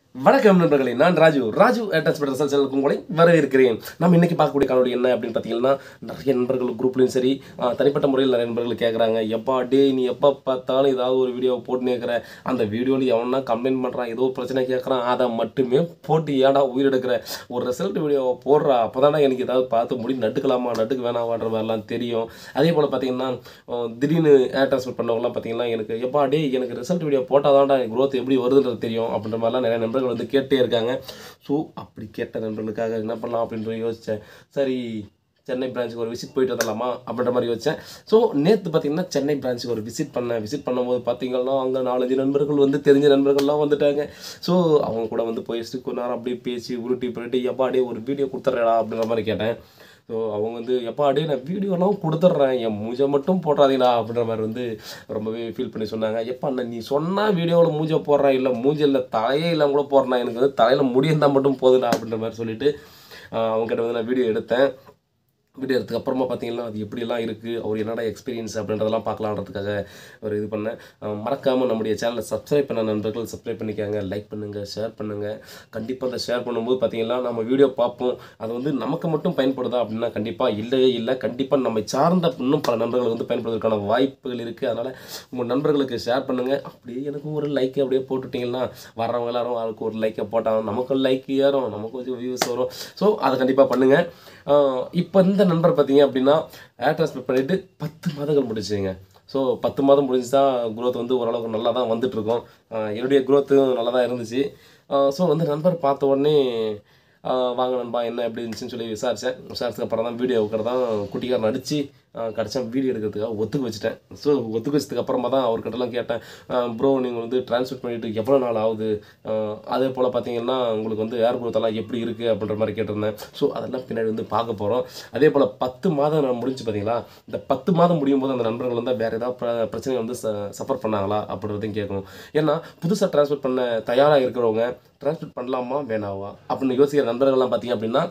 வணக்கம் நண்பர்களே நான் ராஜு ராஜு அட்டாச்மெண்ட் ரிசல்ட் சேனலுக்கு உங்களை வரவேற்கிறேன் நம்ம இன்னைக்கு பார்க்கக்கூடிய காணொலி என்ன அப்படின்னு பார்த்தீங்கன்னா நிறைய நண்பர்கள் குரூப்லையும் சரி ஆஹ், தனிப்பட்ட முறையில் நிறைய நண்பர்கள் கேட்குறாங்க எப்பா டே நீ எப்போ பார்த்தாலும் ஏதாவது ஒரு வீடியோ போட்டு இருக்கிற அந்த வீடியோவில் எவனா கம்ப்ளைண்ட் பண்ணுறான் ஏதோ ஒரு பிரச்சனை கேட்குறான் அதை மட்டுமே போட்டு ஏடா உயிரெடுக்கிற ஒரு ரிசல்ட் வீடியோவை போடுறா அப்போ எனக்கு ஏதாவது பார்த்து முடி நட்டுக்கலாமா நட்டுக்கு வேணாமான்ற மாதிரிலாம் தெரியும் அதே போல் பார்த்தீங்கன்னா ஆஹ், திடீர்னு ஏர் ட்ரான்ஸ்ஃபர் பண்ணவங்களாம் பார்த்தீங்கன்னா எனக்கு எப்பா டே எனக்கு ரிசல்ட் வீடியோ போட்டால் தான்டா growth எப்படி வருதுன்றது தெரியும் அப்படின்ற மாதிரிலாம் நிறைய நண்பர்கள் வந்து கேட்டே இருக்காங்க ஸோ அப்படி கேட்ட நண்பர்களுக்காக என்ன பண்ணலாம் அப்படின்ற யோசித்தேன் சரி சென்னை பிரான்ச்சுக்கு ஒரு விசிட் போயிட்டு வரலாமா அப்படின்ற மாதிரி யோசித்தேன் ஸோ நேற்று பார்த்தீங்கன்னா சென்னை பிரான்ச்சுக்கு ஒரு விசிட் பண்ணேன் விசிட் பண்ணும்போது பார்த்தீங்கன்னா அங்கே நாலஞ்சு நண்பர்கள் வந்து தெரிஞ்ச நண்பர்கள்லாம் வந்துட்டாங்க ஸோ அவங்க கூட வந்து போயிட்டு கொஞ்ச நேரம் அப்படியே பேசி உருட்டி புரட்டி எப்பா அப்படியே ஒரு வீடியோ கொடுத்துட்றேடா அப்படின்ற மாதிரி கேட்டேன் ஸோ அவங்க வந்து எப்பா அப்படியே நான் வீடியோலாம் கொடுத்துட்றேன் என் மூஞ்சை மட்டும் போடுறாதீங்களா அப்படின்ற மாதிரி வந்து ரொம்பவே ஃபீல் பண்ணி சொன்னாங்க எப்பா நான் நீ சொன்னால் வீடியோவில் மூஞ்சை போடுறேன் இல்லை மூஞ்சில் தலையே இல்லாமல் கூட போடுறேன் எனக்கு வந்து தலையில் முடியிருந்தால் மட்டும் போதுடா அப்படின்ற மாதிரி சொல்லிட்டு ஆஹ் அவங்ககிட்ட வந்து நான் வீடியோ எடுத்தேன் வீடியோ எடுத்ததுக்கு அப்புறமா பார்த்தீங்கன்னா அது எப்படிலாம் இருக்குது அவர் என்னடா எக்ஸ்பீரியன்ஸ் அப்படின்றதெல்லாம் பார்க்கலான்றதுக்காக ஒரு இது பண்ணேன் மறக்காமல் நம்முடைய சேனலை சப்ஸ்கிரைப் பண்ண நண்பர்கள் சப்ஸ்கிரைப் பண்ணிக்காங்க லைக் பண்ணுங்கள் ஷேர் பண்ணுங்கள் கண்டிப்பாக அதை ஷேர் பண்ணும்போது பார்த்தீங்கன்னா நம்ம வீடியோ பார்ப்போம் அது வந்து நமக்கு மட்டும் பயன்படுதா அப்படின்னா கண்டிப்பாக இல்லவே இல்லை கண்டிப்பாக நம்ம சார்ந்த இன்னும் பல நண்பர்கள் வந்து பயன்படுவதற்கான வாய்ப்புகள் இருக்குது அதனால் உங்கள் நண்பர்களுக்கு ஷேர் பண்ணுங்கள் அப்படியே எனக்கு ஒரு லைக் அப்படியே போட்டுட்டிங்கன்னா வர்றவங்க எல்லாரும் அதுக்கு ஒரு லைக்கை போட்டாங்க நமக்கும் லைக் ஏறும் நமக்கு கொஞ்சம் வியூஸ் வரும் ஸோ அதை கண்டிப்பாக பண்ணுங்கள் இப்போ இந்த நண்பர் பார்த்தீங்க அப்படின்னா ஏர் ட்ரான்ஸ்ஃபர் பண்ணிவிட்டு பத்து மாதங்கள் முடிச்சுங்க ஸோ பத்து மாதம் முடிஞ்சு தான் குரோத் வந்து ஓரளவுக்கு நல்லா தான் வந்துட்டுருக்கோம் என்னுடைய குரோத்தும் நல்லா தான் இருந்துச்சு ஸோ வந்து நண்பர் பார்த்த உடனே ஆஹ் வாங்க நண்பா என்ன எப்படி இருந்துச்சுன்னு சொல்லி விசாரித்தேன் விசாரிச்சதுக்கு அப்புறம் தான் வீடியோ இருக்கிற தான் குட்டிக்காரன் நடித்து கிடச்சா வீடியோ எடுக்கிறதுக்காக ஒத்துக்க வச்சுட்டேன் ஸோ ஒத்துக்க வச்சதுக்கு அப்புறமா தான் அவர்கிட்டலாம் கேட்டேன் ப்ரோ நீங்கள் வந்து ட்ரான்ஸ்ஃபர் பண்ணிட்டு எவ்வளோ நாள் ஆகுது ஆஹ் அதே போல் பார்த்தீங்கன்னா உங்களுக்கு வந்து ஏர் growth எல்லாம் எப்படி இருக்குது அப்படின்ற மாதிரி கேட்டிருந்தேன் ஸோ அதெல்லாம் பின்னாடி வந்து பார்க்க போகிறோம் அதே போல் பத்து மாதம் நான் முடிஞ்சு பார்த்தீங்களா இந்த பத்து மாதம் முடியும் போது அந்த நண்பர்கள் வந்து வேறு ஏதாவது பிர- பிரச்சனை வந்து சஃபர் பண்ணாங்களா அப்படின்றதையும் கேட்கணும் ஏன்னா புதுசாக ட்ரான்ஸ்ஃபர் பண்ண தயாராக இருக்கிறவங்க ட்ரான்ஸ்ஃபர் பண்ணலாமா வேணாவா அப்படின்னு யோசிக்கிற நண்பர்கள்லாம் பார்த்தீங்க அப்படின்னா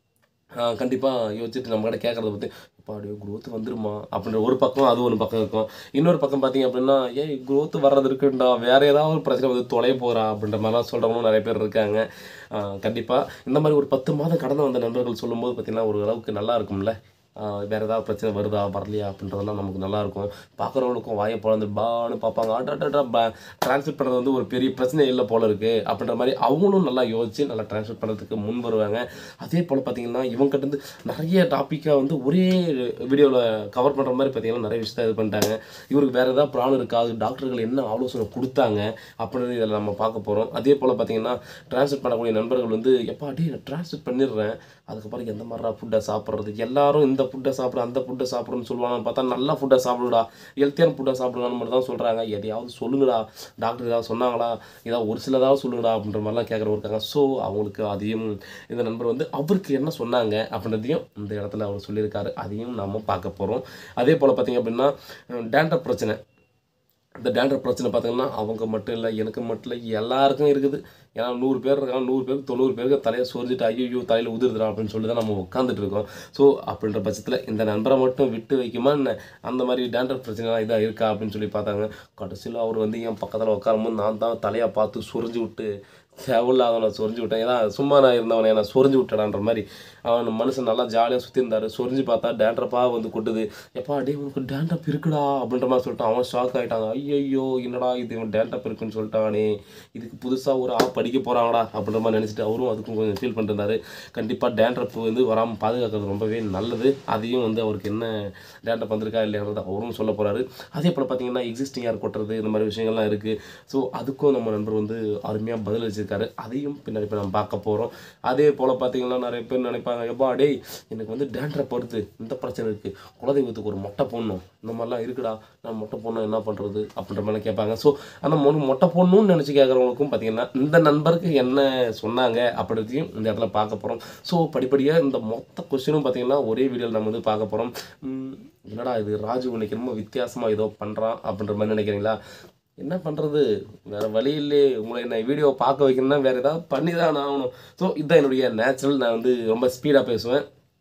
கண்டிப்பாக யோசிச்சுட்டு நம்ம கிட்ட கேட்குறத பற்றி இப்போ அப்படியே growth வந்துருமா அப்படின்ற ஒரு பக்கம் அது ஒரு பக்கம் இருக்கும் இன்னொரு பக்கம் பார்த்தீங்க அப்படின்னா ஏய் growth வர்றது இருக்குண்டா வேற ஏதாவது ஒரு பிரச்சனை வந்து தொலை போகிறா அப்படின்ற மாதிரிலாம் சொல்கிறவங்களும் நிறைய பேர் இருக்காங்க கண்டிப்பாக இந்த மாதிரி ஒரு பத்து மாதம் கடந்து வந்த நண்பர்கள் சொல்லும்போது பார்த்தீங்கன்னா ஒரு அளவுக்கு நல்லா இருக்கும்ல ஆஹ் வேற ஏதாவது பிரச்சனை வருதா வரலையா அப்படின்றதெல்லாம் நமக்கு நல்லா இருக்கும் பார்க்குறவங்களுக்கும் வாயை பிறந்து பான்னு பார்ப்பாங்க ஆட்டாட்டா ட்ரான்ஸ்ஃபர் பண்ணுறது வந்து ஒரு பெரிய பிரச்சனை இல்லை போல இருக்கு அப்படின்ற மாதிரி அவங்களும் நல்லா யோசிச்சு நல்லா ட்ரான்ஸ்ஃபர் பண்ணுறதுக்கு முன் வருவாங்க அதே போல் பார்த்தீங்கன்னா இவங்ககிட்ட இருந்து நிறைய டாப்பிக்காக வந்து ஒரே வீடியோவில் கவர் பண்ணுற மாதிரி பார்த்தீங்கன்னா நிறைய விஷயத்த இது பண்ணிட்டாங்க இவருக்கு வேறு ஏதாவது ப்ராப்ளம் இருக்கா அது டாக்டர்கள் என்ன ஆலோசனை கொடுத்தாங்க அப்படின்றது இதில் நம்ம பார்க்க போகிறோம் அதே போல் பார்த்தீங்கன்னா ட்ரான்ஸ்ஃபர் பண்ணக்கூடிய நண்பர்கள் வந்து எப்பா அடி நான் ட்ரான்ஸ்ஃபர் பண்ணிடுறேன் அதுக்கப்புறம் எந்த மாதிரிடா ஃபுட்டை சாப்பிட்றது எல்லாரும் இந்த ஃபுட்டை சாப்பிடு அந்த ஃபுட்டை சாப்பிடுன்னு சொல்லுவாங்கன்னு பார்த்தா நல்ல ஃபுட்டை சாப்பிடுடா ஹெல்த்தியான ஃபுட்டை சாப்பிடுங்கன்னு மட்டும் தான் சொல்கிறாங்க எதையாவது சொல்லுங்கடா டாக்டர் ஏதாவது சொன்னாங்களா ஏதாவது ஒரு சிலதாவது சொல்லுங்கடா அப்படின்ற மாதிரிலாம் கேட்குறவங்க இருக்காங்க ஸோ அவங்களுக்கு அதையும் இந்த நண்பர் வந்து அவருக்கு என்ன சொன்னாங்க அப்படின்றதையும் இந்த இடத்துல அவர் சொல்லியிருக்காரு அதையும் நாம பார்க்க போகிறோம் அதே போல் பார்த்தீங்க அப்படின்னா டேண்ட்ரப் பிரச்சனை இந்த டேண்ட்ரப் பிரச்சனை பார்த்தீங்கன்னா அவங்க மட்டும் இல்லை எனக்கு மட்டும் இல்லை எல்லாருக்கும் இருக்குது ஏன்னா நூறு பேர் இருக்காங்க நூறு பேருக்கு தொண்ணூறு பேருக்கு தலையை சொரிஞ்சிட்டு ஐயோ தலையில் உதிர்துடா அப்படின்னு சொல்லி தான் நம்ம உட்காந்துட்டு இருக்கோம் ஸோ அப்படின்ற பட்சத்தில் இந்த நண்பரை மட்டும் விட்டு வைக்குமா என்ன அந்த மாதிரி டேண்ட்ரப் பிரச்சனைலாம் இதாக இருக்கா அப்படின்னு சொல்லி பார்த்தாங்க கடைசியில் அவர் வந்து என் பக்கத்தில் உட்காரும்போது நான் தான் தலையை பார்த்து சொரிஞ்சு விட்டு தேவையில்லாதவனை சொரிஞ்சு விட்டேன் ஏன்னா சும்மா நான் இருந்தவனை நான் சொரிஞ்சு விட்டடான்ற மாதிரி அவன் மனுஷன் நல்லா ஜாலியாக சுற்றி இருந்தார் சொரிஞ்சு பார்த்தா டேண்ட்ரப்பாக வந்து கொட்டுது எப்பா டே உனக்கு டேண்ட்ரப் இருக்குடா அப்படின்ற மாதிரி சொல்லிட்டு அவன் ஷாக் ஆகிட்டாங்க ஐயோ என்னடா இது இவன் டேண்ட்ரப் இருக்குன்னு சொல்லிட்டானே இதுக்கு புதுசாக ஒரு ஆள் படிக்க போகிறாங்கடா அப்படின்ற மாதிரி நினச்சிட்டு அவரும் அதுக்கும் கொஞ்சம் ஃபீல் பண்ணிருந்தாரு கண்டிப்பாக டேண்ட்ரப் வந்து வராமல் பாதுகாக்கிறது ரொம்பவே நல்லது அதையும் வந்து அவருக்கு என்ன டேண்ட்ரப் வந்திருக்கா இல்லையான்றது அவரும் சொல்ல போகிறாரு அதே போல் பார்த்தீங்கன்னா எக்ஸிஸ்டிங் யார் கொட்டுறது இந்த மாதிரி விஷயங்கள்லாம் இருக்குது ஸோ அதுக்கும் நம்ம நண்பர் வந்து அருமையாக பதில் வச்சிருக்காரு அதையும் பின்னாடி போய் நம்ம பார்க்க போகிறோம் அதே போல் பார்த்தீங்கன்னா நிறைய பேர் நினைப்பாங்க எப்பா டேய் எனக்கு வந்து டேண்ட்ரப் வருது இந்த பிரச்சனை இருக்குது குலதெய்வத்துக்கு ஒரு மொட்டை போடணும் இந்த மாதிரிலாம் இருக்குடா நான் மொட்டை போடணும் என்ன பண்ணுறது அப்படின்ற மாதிரி கேட்பாங்க ஸோ அந்த மொ மொட்டை போடணும்னு நினச்சி கேட்குறவங்களுக்கும் பார்த்தீங்கன்னா இந்த நண்பருக்கு என்ன சொன்னாங்க அப்படின்றதையும் இந்த இடத்துல பார்க்க போகிறோம் ஸோ படிப்படியாக இந்த மொத்த கொஸ்டினும் பார்த்தீங்கன்னா ஒரே வீடியோவில் நம்ம வந்து பார்க்க போகிறோம் என்னடா இது ராஜு இன்னைக்கு ரொம்ப வித்தியாசமாக ஏதோ பண்ணுறான் அப்படின்ற மாதிரி நினைக்கிறீங்களா என்ன பண்ணுறது வேறு வழி இல்லையே உங்களை என்ன வீடியோ பார்க்க வைக்கணும்னா வேறு ஏதாவது பண்ணி தான் ஆகணும் ஸோ இதுதான் என்னுடைய நேச்சுரல் நான் வந்து ரொம்ப ஸ்பீடாக பேசுவேன்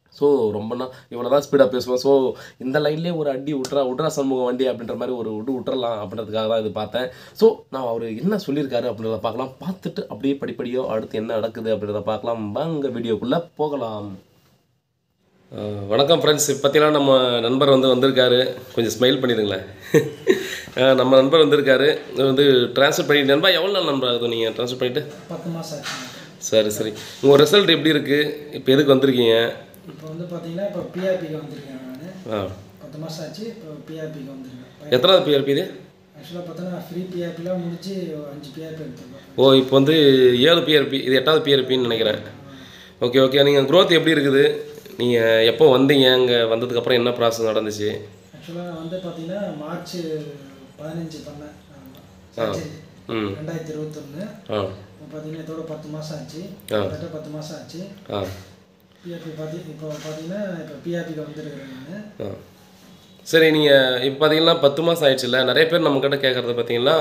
ஸோ ரொம்ப நாள் இவ்வளோ தான் ஸ்பீடாக பேசுவேன் ஸோ இந்த லைன்லேயே ஒரு அடி விட்றா விட்றா சண்முகம் வண்டி அப்படின்ற மாதிரி ஒரு விட்டு விட்டுறலாம் அப்படின்றதுக்காக தான் இது பார்த்தேன் ஸோ நான் அவர் என்ன சொல்லியிருக்காரு அப்படின்றத பார்க்கலாம் பார்த்துட்டு அப்படியே படிப்படியோ அடுத்து என்ன நடக்குது அப்படின்றத பார்க்கலாம் வாங்க வீடியோக்குள்ளே போகலாம் அஹ் வணக்கம் ஃப்ரெண்ட்ஸ் பார்த்தீங்கன்னா நம்ம நண்பர் வந்து வந்திருக்காரு கொஞ்சம் ஸ்மைல் பண்ணிடுங்களேன் அஹ் நம்ம நண்பர் வந்திருக்காரு இது வந்து ட்ரான்ஸ்ஃபர் பண்ணிட்டு நண்பா எவ்வளோ நாள் நண்பர் ஆகுது நீங்கள் ட்ரான்ஸ்ஃபர் பண்ணிட்டு பத்து மாதம் ஆச்சு சரி சரி உங்கள் ரிசல்ட் எப்படி இருக்குது இப்போ எதுக்கு வந்திருக்கீங்க இப்போ வந்து பார்த்தீங்கன்னா இப்போ பிஆர்பிக்கு வந்திருக்கேன் நான் ஆ பத்து மாதம் ஆச்சு இப்போ பிஆர்பிக்கு வந்திருக்கேன் எத்தனாவது பிஆர்பி இது ஆக்சுவலாக பார்த்தோன்னா ஃப்ரீ பிஆர்பிலாம் முடிச்சு அஞ்சு பிஆர்பி எடுத்துருக்கோம் ஓ இப்போ வந்து ஏழு பிஆர்பி இது எட்டாவது பிஆர்பின்னு நினைக்கிறேன் ஓகே ஓகே நீங்கள் growth எப்படி இருக்குது நீங்கள் எப்போ வந்தீங்க இங்கே வந்ததுக்கப்புறம் என்ன ப்ராசஸ் நடந்துச்சு ஆக்சுவலாக வந்து பார்த்தீங்கன்னா மார்ச் பதினஞ்சு பண்ணேன் சர்ஜரி ம் ரெண்டாயிரத்தி இருபத்தொன்று ஆ இப்போ பார்த்தீங்கன்னா இதோட பத்து மாதம் ஆச்சு ஆ. கிட்டத்தட்ட பத்து மாதம் ஆச்சு ஆ பிஆர்பி பார்த்தி இப்போ பார்த்தீங்கன்னா இப்போ பிஆர்பிக்கு வந்திருக்கிறேன் நான் ஆ சரி நீங்கள் இப்போ பார்த்தீங்கன்னா பத்து மாதம் ஆயிடுச்சுல்ல நிறைய பேர் நம்மக்கிட்ட கேட்குறது பார்த்தீங்கன்னா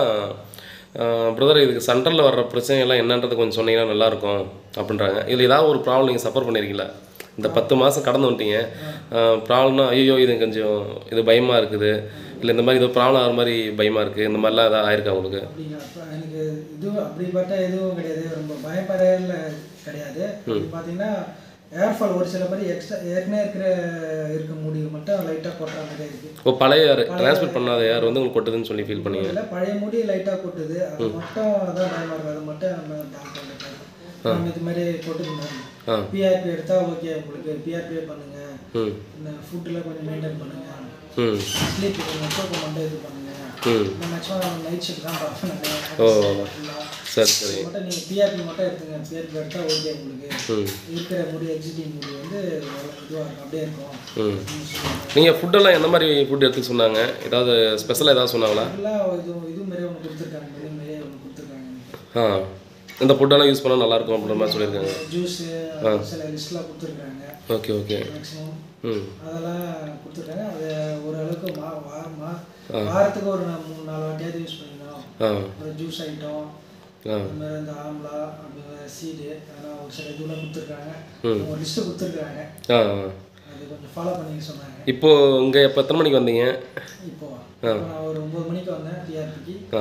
பிரதர் இதுக்கு சென்ட்ரலில் வர்ற பிரச்சனைகள்லாம் என்னன்றது கொஞ்சம் சொன்னீங்கன்னா நல்லாயிருக்கும் அப்படின்றாங்க இதில் ஏதாவது ஒரு ப்ராப்ளம் நீங்கள் சஃபர் பண்ணியிருக்கீங்களா இந்த பத்து மாதம் கடந்து வந்துட்டீங்க ப்ராப்ளம்னா ஐயோ இது கொஞ்சம் இது பயமாக இருக்குது இல்லை இந்த மாதிரி ஏதோ ப்ராப்ளம் ஆகிற மாதிரி பயமாக இருக்குது இந்த மாதிரிலாம் ஏதாவது ஆயிருக்கா உங்களுக்கு அப்படிங்க அப்போ எனக்கு இதுவும் அப்படிப்பட்ட எதுவும் கிடையாது ரொம்ப பயப்படையில கிடையாது அப்படி பார்த்தீங்கன்னா ஏர்ஃபால் ஒரு சில மாதிரி எக்ஸ்ட்ரா ஏற்கனவே இருக்கிற இருக்க முடிவு மட்டும் லைட்டாக கொட்டுற மாதிரி இருக்கு இப்போ பழைய யார் ட்ரான்ஸ்ஃபர் பண்ணாத யார் வந்து உங்களுக்கு கொட்டுதுன்னு சொல்லி ஃபீல் பண்ணீங்க இல்லை பழைய முடி லைட்டாக கொட்டுது அது மட்டும் அதான் பயமா இருக்கு அது மட்டும் நம்ம டாக்டர் நம்ம இது மாதிரி கொட்டுது ஆ. பிஆர்பி எடுத்தா ஓகே உங்களுக்கு பிஆர்பி பண்ணுங்க ம் இந்த ஃபுட்டில் கொஞ்சம் மெயின்டைன் பண்ணுங்க ம் ஸ்லீப் கொஞ்சம் தூக்கம் மட்டும் இது பண்ணுங்க ம் இந்த மேக்ஸிமம் நைட் ஷிஃப்ட் தான் பார்ப்பேன் ஓ ஃபுல்லாக சரி சரி மட்டும் நீங்கள் பிஆர்பி மட்டும் எடுத்துங்க பிஆர்பி எடுத்தா ஓகே உங்களுக்கு ம் இருக்கிற முடி எக்ஸிட்டிங் முடி வந்து இதுவாக இருக்கும் அப்படியே இருக்கும் ம் அப்படின்னு சொல்லுவாங்க நீங்கள் ஃபுட்டெல்லாம் எந்த மாதிரி ஃபுட் எடுத்துக்க சொன்னாங்க ஏதாவது ஸ்பெஷலாக ஏதாவது சொன்னாங்களா ஃபுல்லாக இது இது மாதிரியே ஒன்று கொடுத்துருக்காங்க இது மாதிரியே ஒன்று கொடுத்துருக்காங்க எனக்கு ஆ இந்த ஃபுட்டெல்லாம் யூஸ் பண்ணால் நல்லாயிருக்கும் அப்படின்ற மாதிரி சொல்லியிருக்காங்க ஜூஸு சில லிஸ்ட்லாம் கொடுத்துருக்காங்க ஓகே ஓகே மேக்ஸிமம் ம் அதெல்லாம் கொடுத்துருக்காங்க அதை ஓரளவுக்கு மா வா மா வாரத்துக்கு ஒரு நான் மூணு நாலு வாட்டியாவது யூஸ் பண்ணிக்கணும் ஆ ஒரு ஜூஸ் ஐட்டம் ஆ அந்த மாதிரி இந்த ஆம்லா அப்படி சீடு அதெல்லாம் ஒரு சில இதெல்லாம் கொடுத்துருக்காங்க ஒரு லிஸ்ட்டு கொடுத்துருக்காங்க ஆ அது கொஞ்சம் ஃபாலோ பண்ணிக்க சொன்னாங்க இப்போது இங்கே எப்போ எத்தனை மணிக்கு வந்தீங்க இப்போ இப்போ நான் ஒரு ஒம்பது மணிக்கு வந்தேன் டிஆர்பிக்கு ஆ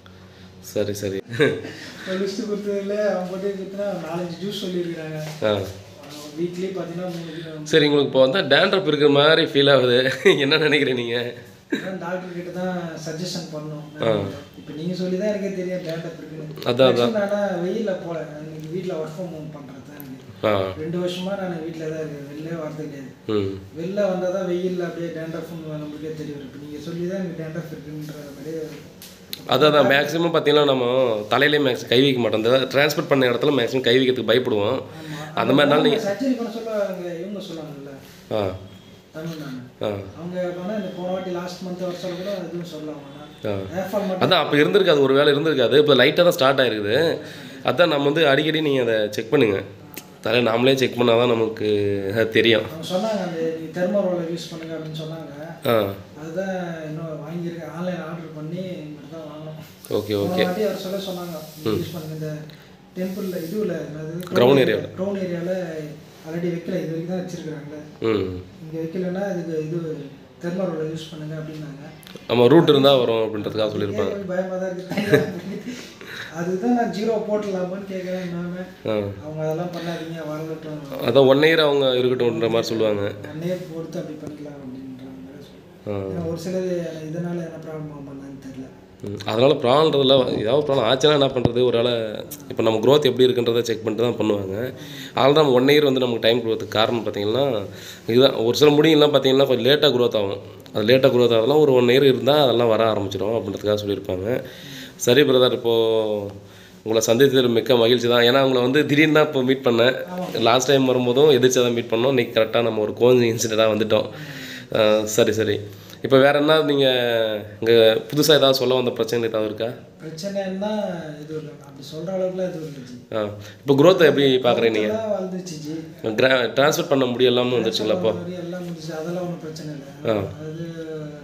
சரி சரி ஒரு லிஸ்ட்டு கொடுத்ததுல அவங்க போட்டு கொடுத்தா நாலஞ்சு ஜூஸ் சொல்லியிருக்கிறாங்க ஆ வீக்லி பார்த்தீங்கன்னா மூணு கிலோ சரி உங்களுக்கு இப்போ வந்து டேண்ட்ரப் இருக்கிற மாதிரி ஃபீல் ஆகுது என்ன நினைக்கிறீங்க நீங்கள் அதான் டாக்டர் கிட்ட தான் சஜஷன் பண்ணோம் இப்போ நீங்க சொல்லி தான் எனக்கே தெரியும் டேட்டப் இருக்குன்னு அதான், Actually நான் வெயில்ல போல இன்னைக்கு வீட்ல ஒர்க் ஃப்ரம் ஹோம் பண்றது தான் எனக்கு. ஆ ரெண்டு வருஷமா நான் வீட்ல தான் இருக்கேன் வெளிலே வரது கிடையாது ம் வெளில வந்தால் தான் வெயில்ல அப்படியே டேண்டஃப் நம்மளுக்கே தெரியும் இப்போ நீங்க சொல்லி தான் எனக்கு டேண்டஃப் இருக்குன்ற மாதிரியே அதான் அதான் மேக்ஸிமம் பார்த்தீங்கன்னா நம்ம தலையிலே மேக்ஸ் கை வைக்க மாட்டோம் இந்த ட்ரான்ஸ்போர்ட் பண்ண இடத்துல மேக்ஸிமம் கை வைக்கிறதுக்கு பயப்படுவோம் அந்த மாதிரினால நீங்கள் சர்ஜரி பண்ண சொல்ல அவங்க இவங்க சொன்னாங்கல்ல ஆ தமிழ் நான் ஆ அவங்க போனா இந்த போன வாட்டி லாஸ்ட் மந்த் வர சொல்ல கூட எதுவும் சொல்லுவாங்க ஆ. ஏர்ஃபால் மட்டும் அதான் அப்போ இருந்திருக்காது ஒரு வேளை இருந்திருக்காது இப்போ லைட்டாக தான் ஸ்டார்ட் ஆயிருக்குது அதான் நம்ம வந்து அடிக்கடி நீங்கள் அதை செக் பண்ணுங்க தலை நாமளே செக் பண்ணால் தான் நமக்கு அது தெரியும் அவங்க சொன்னாங்க அந்த நீ தெர்மோரோல யூஸ் பண்ணுங்க அப்படின்னு சொன்னாங்க ஆ அதுதான் இன்னும் வாங்கியிருக்கேன் ஆன்லைன் ஆர்டர் பண்ணி இங்கிட்டு தான் வாங்கணும் ஓகே போன ஓகே வாட்டி அவர் சொல்ல சொன்னாங்க யூஸ் பண்ணுங்க இந்த டெம்பிளில் இதுவில் Ground area ல. க்ரௌன் ஏரியாவில் ஆல்ரெடி வைக்கல இது வரைக்கும் தான் வச்சிருக்கிறாங்களே ம் இங்கே வைக்கலன்னா இதுக்கு இது தெர்மோரோல யூஸ் பண்ணுங்க அப்படின்னாங்க நம்ம ரூட் இருந்தால் வரும் அப்படின்றதுக்காக சொல்லியிருப்பாங்க கேட்கவே பயமாக தான் இருக்கு அதுதான் நான் ஜீரோ போட்டுடலாமான்னு கேட்குறேன் நாம ஆ அவங்க அதெல்லாம் பண்ணாதீங்க வரலட்டும் அதான் ஒன் இயர் அவங்க இருக்கட்டும்ன்ற மாதிரி சொல்லுவாங்க ஒன்னே பொறுத்து அப்படி பண்ணிக்கலாம் அப்படின்ற மாதிரி சொல்லுவாங்க. ஆ ஏன்னா ஒரு சிலர் இதனால என்ன ப்ராப்ளம் பண்ணான்னு தெரியல ம், அதனால ப்ராப்ளம்ன்றதுல ஏதாவது ப்ராப்ளம் ஆச்சுன்னா என்ன பண்ணுறது ஒரு வேளை இப்போ நம்ம growth எப்படி இருக்குன்றதை செக் பண்ணிட்டு தான் பண்ணுவாங்க அதனால நம்ம ஒன் இயர் வந்து நமக்கு டைம் கொடுக்கறதுக்கு காரணம் பார்த்தீங்கன்னா இதுதான் ஒரு சில முடியெல்லாம் பார்த்தீங்கன்னா கொஞ்சம் லேட்டாக growth ஆகும் அது லேட்டாக growth ஆகலாம் ஒரு ஒன் இயர் இருந்தால் அதெல்லாம் வர ஆரம்பிச்சிடும் அப்படின்றதுக்காக சொல்லியிருப்பாங்க சரி பிரதர் இப்போது உங்களை சந்தித்ததில் மிக்க மகிழ்ச்சி தான் ஏன்னா உங்களை வந்து திடீர்னு தான் இப்போ மீட் பண்ணேன் லாஸ்ட் டைம் வரும்போதும் எதிர்த்து தான் மீட் பண்ணோம் இன்றைக்கி கரெக்டாக நம்ம ஒரு கோஞ்சி இன்சிடெண்ட்டாக வந்துட்டோம் அஹ் சரி சரி இப்போ வேறு என்ன நீங்கள் இங்கே புதுசாக ஏதாவது சொல்ல வந்த பிரச்சனை ஏதாவது இருக்கா பிரச்சனைன்னா இது இல்லை அப்படி சொல்ற அளவுக்குலாம் எதுவும் இல்லை ஜி ஆ இப்போ growth எப்படி பார்க்குறீங்க நீங்கள் எல்லாம் வளர்ந்துச்சு ஜி கிரா ட்ரான்ஸ்ஃபர் பண்ண முடியலாமல் வந்துருச்சுங்களா அப்போ மாதிரி எல்லாம் முடிச்சு அதெல்லாம் ஒன்றும் பிரச்சனை இல்லை அது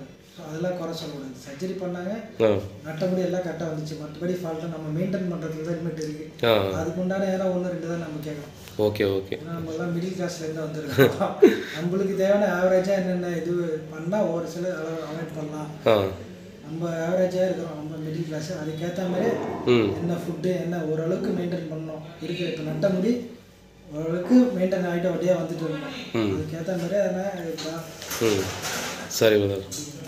அதெல்லாம் குறை சொல்லக்கூடாது சர்ஜரி பண்ணாங்க ஆ நட்டபடி எல்லாம் கரெக்டாக வந்துச்சு மற்றபடி ஃபால்ட்டை நம்ம மெயின்டைன் பண்ணுறதுல தான் லிமிட் இருக்கு ஆ அதுக்கு உண்டான ஏதாவது ஒன்று ரெண்டு தான் நம்ம கேட்கணும் ஓகே ஓகே ஏன்னா நம்ம எல்லாம் மிடில் கிளாஸ்லேருந்து வந்திருக்கோம் நம்மளுக்கு தேவையான ஆவரேஜாக என்னென்ன இது பண்ணால் ஒரு சில அவாய்ட் பண்ணலாம் ஆ நம்ம ஆவரேஜாக இருக்கிறோம் நம்ம மிடில் கிளாஸ் அதுக்கேற்ற மாதிரி ம் என்ன ஃபுட்டு என்ன ஓரளவுக்கு மெயின்டைன் பண்ணணும் இருக்கிற இப்போ நட்ட முடி ஓரளவுக்கு மெயின்டைன் ஆகிட்டு அப்படியே வந்துட்டு இருக்கணும் அதுக்கேற்ற மாதிரி அதனால் இதுதான் ம் சரி பிரதர்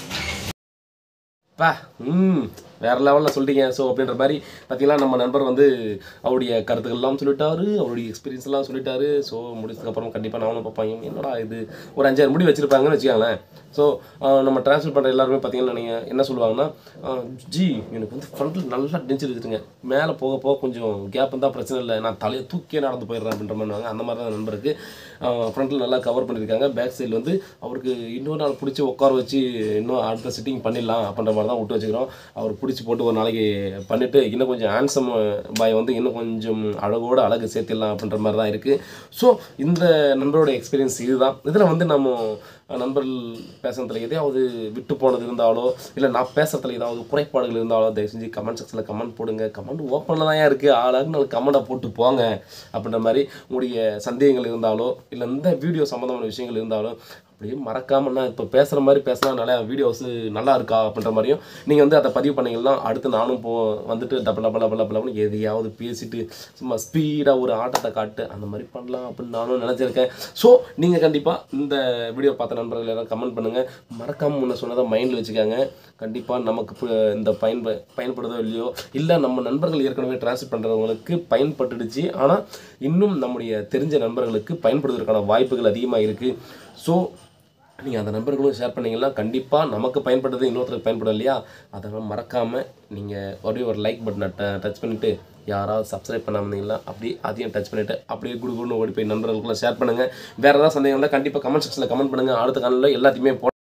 பா ம் வேற லெவலில் சொல்லிட்டீங்க ஸோ அப்படின்ற மாதிரி பார்த்தீங்கன்னா நம்ம நண்பர் வந்து அவருடைய கருத்துக்கள்லாம் சொல்லிட்டாரு அவருடைய எக்ஸ்பீரியன்ஸ் எல்லாம் சொல்லிட்டாரு ஸோ முடிச்சதுக்கப்புறம் கண்டிப்பாக நானும் பார்ப்பாங்க என்னடா இது ஒரு அஞ்சாறு முடி வச்சிருப்பாங்கன்னு வச்சுக்கோங்களேன் ஸோ நம்ம ட்ரான்ஸ்ஃபர் பண்ணுற எல்லாருமே பார்த்தீங்கன்னா நீங்கள் என்ன சொல்லுவாங்கன்னா ஆஹ், ஜி எனக்கு வந்து ஃப்ரண்ட்டில் நல்லா டென்ஷன் வச்சுருங்க மேலே போக போக கொஞ்சம் கேப் இருந்தால் பிரச்சனை இல்லை நான் தலையை தூக்கியே நடந்து போயிடுறேன் அப்படின்ற மாதிரி அந்த மாதிரி தான் நண்பருக்கு ஃப்ரண்ட்டில் நல்லா கவர் பண்ணியிருக்காங்க பேக் சைடில் வந்து அவருக்கு இன்னொரு நாள் பிடிச்சி உட்கார வச்சு இன்னும் அடுத்த சிட்டிங் பண்ணிடலாம் அப்படின்ற மாதிரி தான் விட்டு வச்சுக்கிறோம் அவர் பிடிச்சி போட்டு ஒரு நாளைக்கு பண்ணிவிட்டு இன்னும் கொஞ்சம் ஹேண்ட்ஸம் பாய் வந்து இன்னும் கொஞ்சம் அழகோட அழகு சேர்த்திடலாம் அப்படின்ற மாதிரி தான் இருக்குது ஸோ இந்த நண்பரோட எக்ஸ்பீரியன்ஸ் இதுதான் இதில் வந்து நம்ம நண்பர்கள் பேசுறதுல எதையாவது விட்டு போனது இருந்தாலோ இல்லை நான் பேசுறதுல ஏதாவது குறைபாடுகள் இருந்தாலோ தயவு செஞ்சு கமெண்ட் செக்ஷனில் கமெண்ட் போடுங்க கமெண்ட் ஓப்பனில் தான் இருக்குது ஆளாக நாலு கமெண்ட்டை போட்டு போங்க அப்படின்ற மாதிரி உங்களுடைய சந்தேகங்கள் இருந்தாலோ இல்லை இந்த வீடியோ சம்மந்தமான விஷயங்கள் இருந்தாலோ அப்படியே மறக்காம நான் இப்போ பேசுகிற மாதிரி பேசலாம் நிறையா வீடியோஸ் நல்லா இருக்கா அப்படின்ற மாதிரியும் நீங்கள் வந்து அதை பதிவு பண்ணீங்கன்னா அடுத்து நானும் போ வந்துட்டு டபுள் டபுள் டபுள் டபுள்னு எதையாவது பேசிட்டு சும்மா ஸ்பீடாக ஒரு ஆட்டத்தை காட்டு அந்த மாதிரி பண்ணலாம் அப்படின்னு நானும் நினச்சிருக்கேன் ஸோ நீங்கள் கண்டிப்பாக இந்த வீடியோ பார்த்த நண்பர்கள் யாராவது கமெண்ட் பண்ணுங்கள் மறக்காமல் முன்ன சொன்னதை மைண்டில் வச்சுக்கோங்க கண்டிப்பாக நமக்கு இப்போ இந்த பயன்ப பயன்படுதோ இல்லையோ இல்லை நம்ம நண்பர்கள் ஏற்கனவே டிரான்ஸ்ஃபர் பண்ணுறவங்களுக்கு பயன்பட்டுடுச்சு ஆனால் இன்னும் நம்முடைய தெரிஞ்ச நண்பர்களுக்கு பயன்படுவதற்கான வாய்ப்புகள் அதிகமாக இருக்குது ஸோ நீங்கள் அந்த நண்பர்களும் ஷேர் பண்ணீங்கன்னா கண்டிப்பாக நமக்கு பயன்படுறது இன்னொருத்தருக்கு பயன்படும் இல்லையா அதெல்லாம் மறக்காமல் நீங்கள் அப்படியே ஒரு லைக் பட்டனை டச் பண்ணிவிட்டு யாராவது சப்ஸ்கிரைப் பண்ணாம இருந்தீங்களா அப்படியே அதையும் டச் பண்ணிவிட்டு அப்படியே குடு குடுன்னு ஓடி போய் நண்பர்களுக்குள்ள ஷேர் பண்ணுங்கள் வேறு ஏதாவது சந்தேகம் இருந்தால் கண்டிப்பாக கமெண்ட் செக்ஷனில் கமெண்ட் பண்ணுங்கள் அடுத்த காலையில் எல்லாத்தையுமே போ